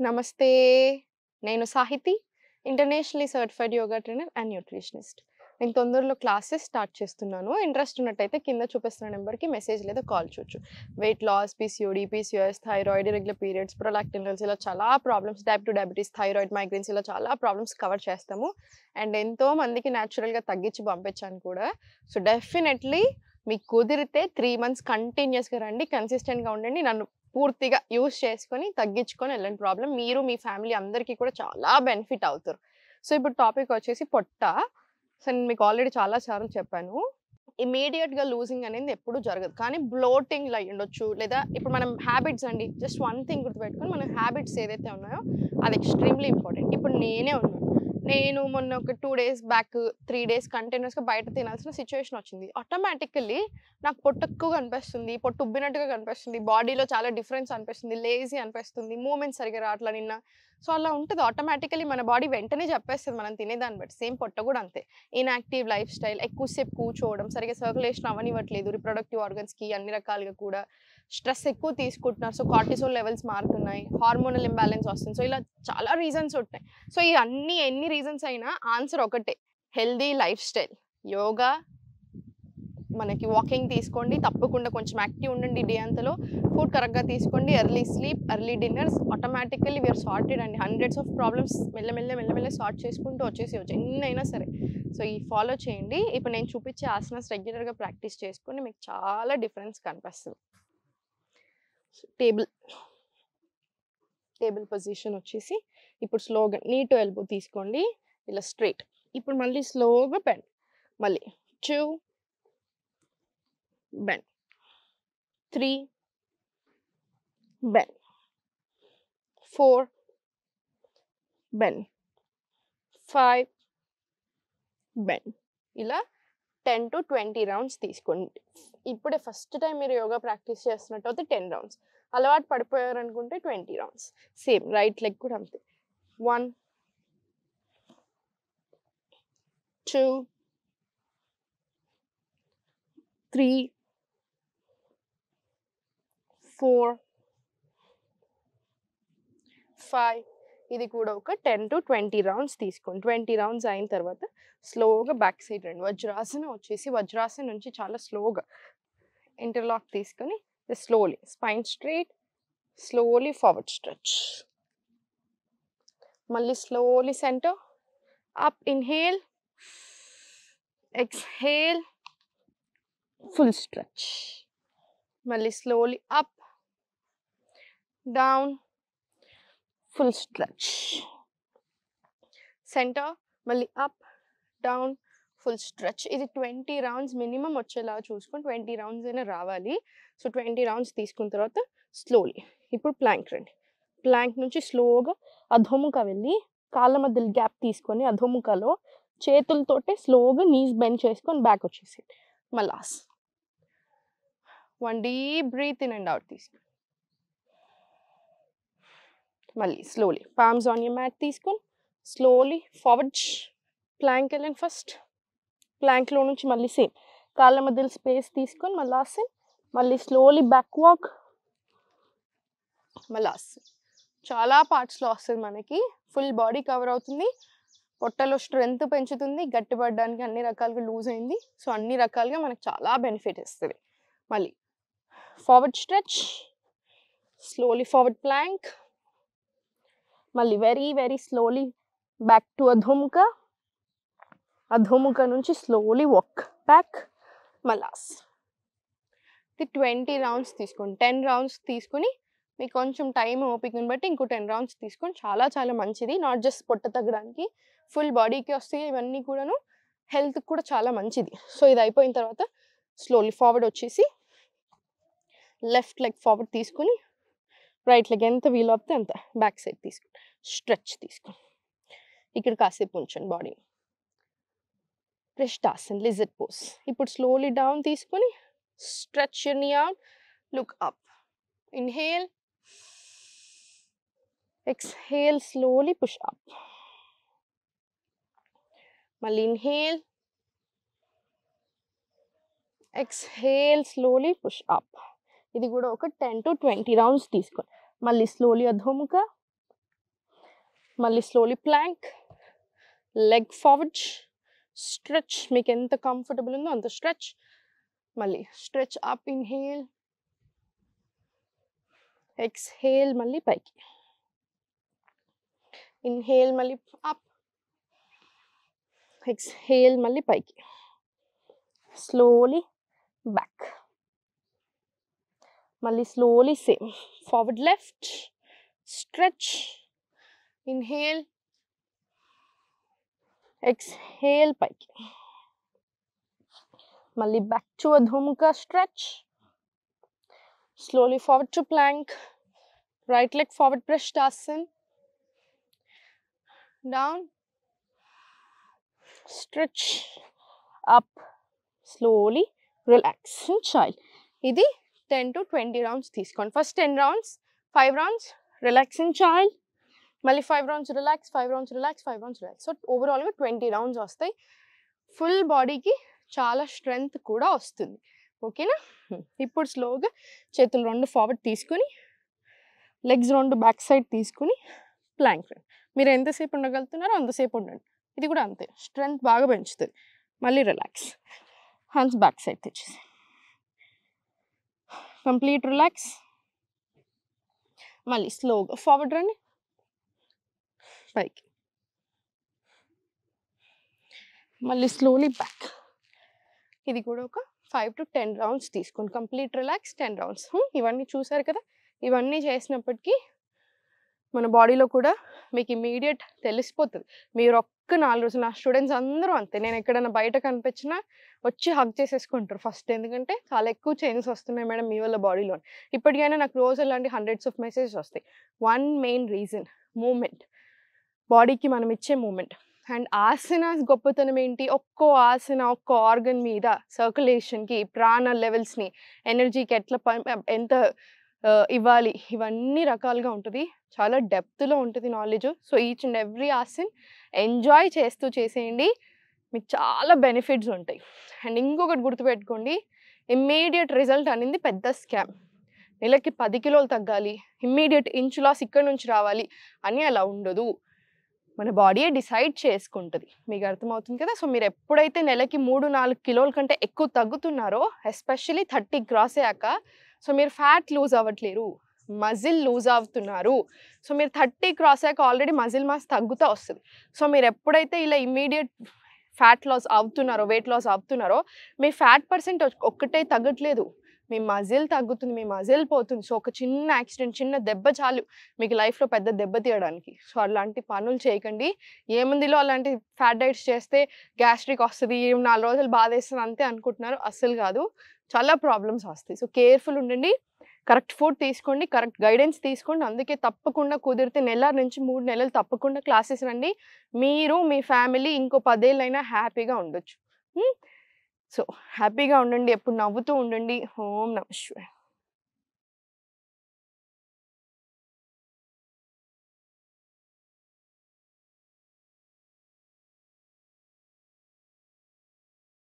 నమస్తే నేను Sahithi internationally certified yoga trainer and nutritionist నేను తొందరలో క్లాసెస్ స్టార్ట్ చేస్తున్నాను ఇంట్రెస్ట్ ఉన్నట్టయితే కింద చూపిస్తున్న నెంబర్కి మెసేజ్ లేదా కాల్ చేయొచ్చు weight loss PCOD PCOS thyroid regular periods ప్రొలాక్టినల్స్ ఇలా చాలా problems type two diabetes thyroid migraines ఇలా చాలా ప్రాబ్లమ్స్ కవర్ చేస్తాము అండ్ ఎంతో మందికి న్యాచురల్గా తగ్గించి పంపించాను కూడా సో డెఫినెట్లీ మీకు కుదిరితే త్రీ మంత్స్ కంటిన్యూస్గా రండి కన్సిస్టెంట్గా ఉండండి నన్ను పూర్తిగా యూస్ చేసుకొని తగ్గించుకొని వెళ్ళండి ప్రాబ్లం మీరు మీ ఫ్యామిలీ అందరికీ కూడా చాలా బెనిఫిట్ అవుతారు సో ఇప్పుడు టాపిక్ వచ్చేసి పొట్ట సో నేను మీకు ఆల్రెడీ చాలా సార్లు చెప్పాను ఇమీడియట్గా లూజింగ్ అనేది ఎప్పుడు జరగదు కానీ బ్లోటింగ్ అయి ఉండొచ్చు లేదా ఇప్పుడు మనం హ్యాబిట్స్ అండి జస్ట్ వన్ థింగ్ గుర్తుపెట్టుకొని మన హ్యాబిట్స్ ఏదైతే ఉన్నాయో అది ఎక్స్ట్రీమ్లీ ఇంపార్టెంట్ ఇప్పుడు నేనే ఉన్నాను నేను మొన్న ఒక two days back three days కంటిన్యూస్గా బయట తినాల్సిన సిచ్యువేషన్ వచ్చింది ఆటోమేటికల్లీ నాకు పొట్టు ఎక్కువగా అనిపిస్తుంది పొట్టు ఉబ్బినట్టుగా కనిపిస్తుంది బాడీలో చాలా డిఫరెన్స్ అనిపిస్తుంది లేజీ అనిపిస్తుంది మూమెంట్స్ సరిగా రావట్లా నిన్న సో అలా ఉంటుంది ఆటోమేటికలీ మన బాడీ వెంటనే చెప్పేస్తుంది మనం తినేదాన్ని బట్టి సేమ్ పొట్ట కూడా అంతే ఇన్యాక్టివ్ లైఫ్ స్టైల్ ఎక్కువసేపు కూర్చోవడం సరిగా సర్కులేషన్ అవనివ్వట్లేదు రిప్రొడక్టివ్ ఆర్గన్స్కి అన్ని రకాలుగా కూడా స్ట్రెస్ ఎక్కువ తీసుకుంటున్నారు సో కార్టిసోల్ లెవెల్స్ మారుతున్నాయి హార్మోనల్ ఇంబ్యాలెన్స్ వస్తుంది సో ఇలా చాలా రీజన్స్ ఉంటాయి సో ఈ అన్ని ఎన్ని రీజన్స్ అయినా ఆన్సర్ ఒకటే హెల్దీ లైఫ్ స్టైల్ యోగా మనకి వాకింగ్ తీసుకోండి తప్పకుండా కొంచెం యాక్టివ్ ఉండండి డే అంతలో ఫుడ్ కరెక్ట్గా తీసుకోండి early sleep early dinners automatically we are sorted అండి హండ్రెడ్స్ ఆఫ్ ప్రాబ్లమ్స్ మెల్లమెల్ల మెల్లమెల్ల సార్ట్ చేసుకుంటూ వచ్చేసి వచ్చు ఎన్నైనా సరే సో ఈ ఫాలో చేయండి ఇప్పుడు నేను చూపించే ఆసనాస్ రెగ్యులర్గా ప్రాక్టీస్ చేసుకొని మీకు చాలా డిఫరెన్స్ కనిపిస్తుంది టేబుల్ టేబుల్ పొజిషన్ వచ్చేసి ఇప్పుడు స్లోగా నీట్ ఎల్బో తీసుకోండి ఇలా స్ట్రైట్ ఇప్పుడు మళ్ళీ స్లోగా బెండ్ మళ్ళీ two bend three bend four bend five bend ఇలా టెన్ టు ట్వంటీ రౌండ్స్ తీసుకోండి ఇప్పుడే ఫస్ట్ టైం మీరు యోగా ప్రాక్టీస్ చేస్తున్నట్టు అయితే టెన్ రౌండ్స్ అలవాటు పడిపోయారు అనుకుంటే twenty rounds same right leg కూడా అంతే one two three four five ఇది కూడా ఒక టెన్ టు ట్వంటీ రౌండ్స్ తీసుకోండి ట్వంటీ రౌండ్స్ అయిన తర్వాత స్లోగా బ్యాక్ సైడ్ రండి వజ్రాసనం వచ్చేసి వజ్రాసనం నుంచి చాలా స్లోగా ఇంటర్లాక్ తీసుకొని slowly spine straight slowly forward stretch మళ్ళీ slowly centre up inhale exhale full stretch మళ్ళీ slowly up down full stretch centre మళ్ళీ అప్ డౌన్ ఫుల్ స్ట్రెచ్ ఇది ట్వంటీ రౌండ్స్ మినిమం వచ్చేలా చూసుకొని ట్వంటీ రౌండ్స్ అయినా రావాలి సో ట్వంటీ రౌండ్స్ తీసుకున్న తర్వాత స్లోలీ ఇప్పుడు ప్లాంక్ రండి ప్లాంక్ నుంచి స్లోగా అధోముఖ వెళ్ళి కాళ్ళ మధ్యలో గ్యాప్ తీసుకొని అధోముఖలో చేతులతోటే స్లోగా నీస్ బెండ్ చేసుకొని బ్యాక్ వచ్చేసేయండి మళ్ళాస్ one deep breath in and out తీసుకుని మళ్ళీ slowly palms on your mat తీసుకొని స్లోలీ ఫార్వర్డ్ ప్లాంక్ వెళ్ళండి ఫస్ట్ ప్లాంక్లో నుంచి మళ్ళీ సేమ్ కాళ్ళ మధ్యలో స్పేస్ తీసుకొని మళ్ళీ ఆసన్ మళ్ళీ స్లోలీ బ్యాక్ వాక్ మళ్ళీ ఆసన్ చాలా పార్ట్స్లో వస్తుంది మనకి ఫుల్ బాడీ కవర్ అవుతుంది పొట్టలో స్ట్రెంగ్త్ పెంచుతుంది గట్టిపడడానికి అన్ని రకాలుగా లూజ్ అయింది సో అన్ని రకాలుగా మనకు చాలా బెనిఫిట్ ఇస్తుంది మళ్ళీ forward stretch slowly forward plank మళ్ళీ very very slowly back to అధోముఖ అధోముఖ నుంచి స్లోలీ వాక్ బ్యాక్ మలాస్ ఇది ట్వంటీ రౌండ్స్ తీసుకోండి టెన్ రౌండ్స్ తీసుకుని మీకు కొంచెం టైం ఓపికని బట్టి ఇంకో టెన్ రౌండ్స్ తీసుకొని చాలా చాలా మంచిది నాట్ జస్ట్ పొట్ట తగ్గడానికి ఫుల్ బాడీకి వస్తాయి ఇవన్నీ కూడాను హెల్త్కి కూడా చాలా మంచిది సో ఇది అయిపోయిన తర్వాత స్లోలీ ఫార్వర్డ్ వచ్చేసి లెఫ్ట్ లెగ్ ఫార్వర్డ్ తీసుకుని రైట్ లెగ్ ఎంత వీల్ అవుతే అంత బ్యాక్ సైడ్ తీసుకుని స్ట్రెచ్ తీసుకుని ఇక్కడ కాసేపు ఉంచండి బాడీ ప్రిస్టాసన్ లిజర్ పోస్ ఇప్పుడు స్లోలీ డౌన్ తీసుకుని stretch knee out look up inhale exhale slowly push up మళ్ళీ inhale exhale slowly push up ఇది కూడా ఒక టెన్ టు ట్వంటీ రౌండ్స్ తీసుకోండి మళ్ళీ స్లోలీ అధోముఖ మళ్ళీ slowly plank leg forward stretch మీకు ఎంత కంఫర్టబుల్ ఉందో అంత స్ట్రెచ్ మళ్ళీ స్ట్రెచ్ అప్ ఇన్హేల్ ఎక్స్హేల్ మళ్ళీ పైకి ఇన్హేల్ మళ్ళీ అప్ ఎక్స్హేల్ మళ్ళీ పైకి స్లోలీ బ్యాక్ మళ్ళీ slowly same forward left stretch inhale exhale పైకి మళ్ళీ బ్యాక్ టు అధోముఖ stretch slowly forward to plank right leg forward ప్రశ్నాసన్ down stretch up slowly relax child ఇది టెన్ టు ట్వంటీ రౌండ్స్ తీసుకోండి first ten rounds five rounds relaxing child మళ్ళీ five rounds relax five rounds relax five rounds relax so ఓవరాల్గా twenty rounds వస్తాయి full బాడీకి చాలా strength కూడా వస్తుంది ఓకేనా హ్మ్. ఇప్పుడు స్లోగా చేతులు రెండు ఫార్వర్డ్ తీసుకుని లెగ్స్ రెండు బ్యాక్ సైడ్ తీసుకుని ప్లాంక్ మీరు ఎంతసేపు ఉండగలుగుతున్నారో అంతసేపు ఉండండి ఇది కూడా అంతే స్ట్రెంగ్త్ బాగా పెంచుతుంది మళ్ళీ రిలాక్స్ హ్యాండ్స్ బ్యాక్ సైడ్ తెచ్చేసి కంప్లీట్ రిలాక్స్ మళ్ళీ స్లోగా ఫార్వర్డ్ రండి పైకి మళ్ళీ స్లోలీ బ్యాక్ ఇది కూడా ఒక ఫైవ్ టు టెన్ రౌండ్స్ తీసుకోండి కంప్లీట్ రిలాక్స్ టెన్ రౌండ్స్ ఇవన్నీ చూసారు కదా ఇవన్నీ చేసినప్పటికీ మన బాడీలో కూడా మీకు ఇమీడియట్ తెలిసిపోతుంది మీరు ఒక్క నాలుగు రోజులు నా స్టూడెంట్స్ అందరూ అంతే నేను ఎక్కడైనా బయట కనిపించినా వచ్చి హగ్ చేసేసుకుంటారు ఫస్ట్ ఎందుకంటే చాలా ఎక్కువ చేంజెస్ వస్తున్నాయి మేడం మీ వల్ల బాడీలో ఇప్పటికైనా నాకు రోజు అలాంటి హండ్రెడ్స్ ఆఫ్ మెసేజెస్ వస్తాయి వన్ మెయిన్ రీజన్ మూమెంట్ బాడీకి మనం ఇచ్చే మూమెంట్ అండ్ ఆసనాస్ గొప్పతనం ఏంటి ఒక్కో ఆసన ఒక్కో ఆర్గన్ మీద సర్క్యులేషన్కి ప్రాణ లెవెల్స్ని ఎనర్జీకి ఎట్లా పం- ఎంత ఆ, ఇవ్వాలి ఇవన్నీ రకాలుగా ఉంటుంది చాలా డెప్త్లో ఉంటుంది knowledge so each and every asan enjoy చేస్తూ చేసేయండి మీకు చాలా బెనిఫిట్స్ ఉంటాయి అండ్ ఇంకొకటి గుర్తుపెట్టుకోండి ఇమ్మీడియట్ రిజల్ట్ అనేది పెద్ద స్కామ్ నెలకి పది కిలోలు తగ్గాలి ఇమ్మీడియట్ ఇంచ్ లాస్ ఇక్కడ నుంచి రావాలి అని అలా ఉండదు మన బాడీయే డిసైడ్ చేసుకుంటుంది మీకు అర్థమవుతుంది కదా సో మీరు ఎప్పుడైతే నెలకి మూడు నాలుగు కిలోల కంటే ఎక్కువ తగ్గుతున్నారో ఎస్పెషలీ థర్టీ క్రాస్ అయ్యాక సో మీరు ఫ్యాట్ లూజ్ అవ్వట్లేరు మజిల్ లూజ్ అవుతున్నారు సో మీరు థర్టీ క్రాస్ అయ్యాక ఆల్రెడీ మజిల్ మాస్ తగ్గుతూ వస్తుంది సో మీరు ఎప్పుడైతే ఇలా ఇమ్మీడియట్ ఫ్యాట్ లాస్ అవుతున్నారో వెయిట్ లాస్ అవుతున్నారో మీ ఫ్యాట్ పర్సెంట్ ఒక్కటే తగ్గట్లేదు మీ మజిల్ తగ్గుతుంది మీ మజిల్ పోతుంది సో ఒక చిన్న యాక్సిడెంట్ చిన్న దెబ్బ చాలు మీకు లైఫ్లో పెద్ద దెబ్బ తీయడానికి సో అలాంటి పనులు చేయకండి ఏముందిలో అలాంటి ఫ్యాట్ డైట్స్ చేస్తే గ్యాస్ట్రిక్ వస్తుంది నాలుగు రోజులు బాధేస్తుంది అంతే అనుకుంటున్నారు అస్సలు కాదు చాలా ప్రాబ్లమ్స్ వస్తాయి సో కేర్ఫుల్ ఉండండి కరెక్ట్ ఫుడ్ తీసుకోండి కరెక్ట్ గైడెన్స్ తీసుకోండి అందుకే తప్పకుండా కుదిరితే నెల నుంచి మూడు నెలలు తప్పకుండా క్లాసెస్ రండి మీరు మీ ఫ్యామిలీ ఇంకో పదేళ్ళైనా హ్యాపీగా ఉండొచ్చు సో హ్యాపీగా ఉండండి ఎప్పుడు నవ్వుతూ ఉండండి ఓం నమ శివాయ